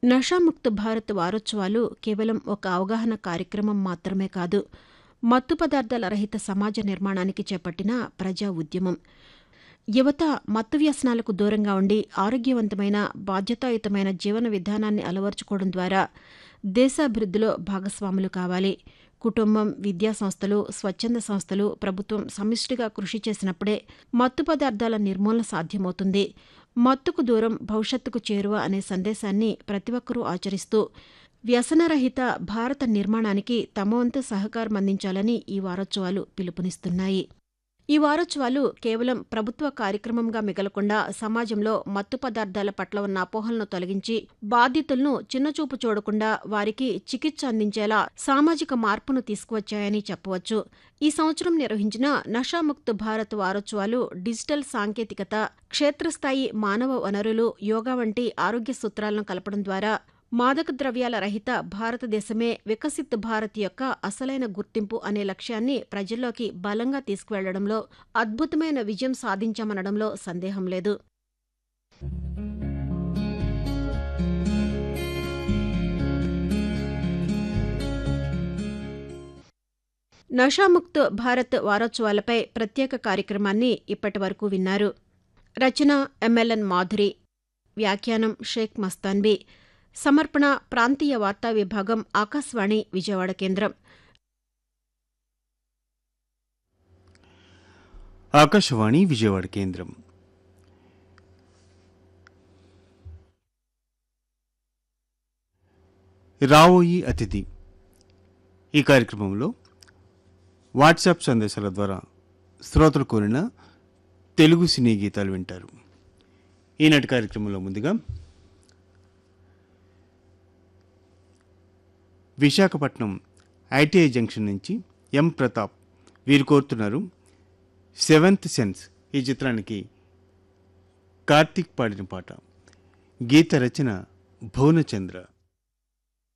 నషాముక్త భారత్ వారోత్సవాలు కేవలం ఒక అవగాహన కార్యక్రమం మాత్రమే కాదు మత్తు పదార్థాల రహిత సమాజ నిర్మాణానికి చేపట్టిన ప్రజా ఉద్యమం యువత మత్తు వ్యసనాలకు దూరంగా ఉండి ఆరోగ్యవంతమైన బాధ్యతాయుతమైన జీవన విధానాన్ని అలవర్చుకోవడం ద్వారా దేశాభివృద్ధిలో భాగస్వాములు కావాలి కుటుంబం విద్యా సంస్థలు స్వచ్ఛంద సంస్థలు ప్రభుత్వం సమిష్టిగా కృషి చేసినప్పుడే మత్తు పదార్థాల నిర్మూలన సాధ్యమవుతుంది మత్తుకు దూరం భవిష్యత్తుకు చేరువ అనే సందేశాన్ని ప్రతి ఒక్కరూ ఆచరిస్తూ వ్యసనరహిత భారత నిర్మాణానికి తమ వంతు సహకారం అందించాలని ఈ వారోత్సవాలు పిలుపునిస్తున్నాయి ఈ వారోత్సవాలు కేవలం ప్రభుత్వ కార్యక్రమంగా మిగలకుండా సమాజంలో మత్తు పదార్థాల పట్ల ఉన్న అపోహలను తొలగించి బాధితులను చిన్నచూపు చూడకుండా వారికి చికిత్స అందించేలా సామాజిక మార్పును తీసుకువచ్చాయని చెప్పవచ్చు ఈ సంవత్సరం నిర్వహించిన నషాముక్త్ భారత్ వారోత్సవాలు డిజిటల్ సాంకేతికత క్షేత్రస్థాయి మానవ వనరులు యోగా వంటి ఆరోగ్య సూత్రాలను కలపడం ద్వారా మాదక ద్రవ్యాల రహిత భారతదేశమే వికసిత్ భారత్ యొక్క అసలైన గుర్తింపు అనే లక్ష్యాన్ని ప్రజల్లోకి బలంగా తీసుకువెళ్లడంలో అద్భుతమైన విజయం సాధించామనడంలో సందేహం లేదు నషాముక్త్ భారత్ వారోత్సవాలపై ప్రత్యేక కార్యక్రమాన్ని ఇప్పటి వరకు విన్నారు రచన ఎంఎల్ఎన్ మాధురి వ్యాఖ్యానం షేక్ మస్తాన్బీ సమర్పణ ప్రాంతీయ వార్తా విభాగం ఆకాశవాణి విజయవాడ కేంద్రం ఆకాశవాణి విజయవాడ కేంద్రం రావోయి అతిథి ఈ కార్యక్రమంలో వాట్సాప్ సందేశాల ద్వారా శ్రోతలు కోరిన తెలుగు సినీ గీతాలు వింటారు ఈనాటి కార్యక్రమంలో ముందుగా విశాఖపట్నం ఐటీఐ జంక్షన్ నుంచి ఎం ప్రతాప్ వీరు కోరుతున్నారు సెవెంత్ సెన్స్ ఈ చిత్రానికి కార్తీక్ పాడిన పాట గీత రచన భువనచంద్ర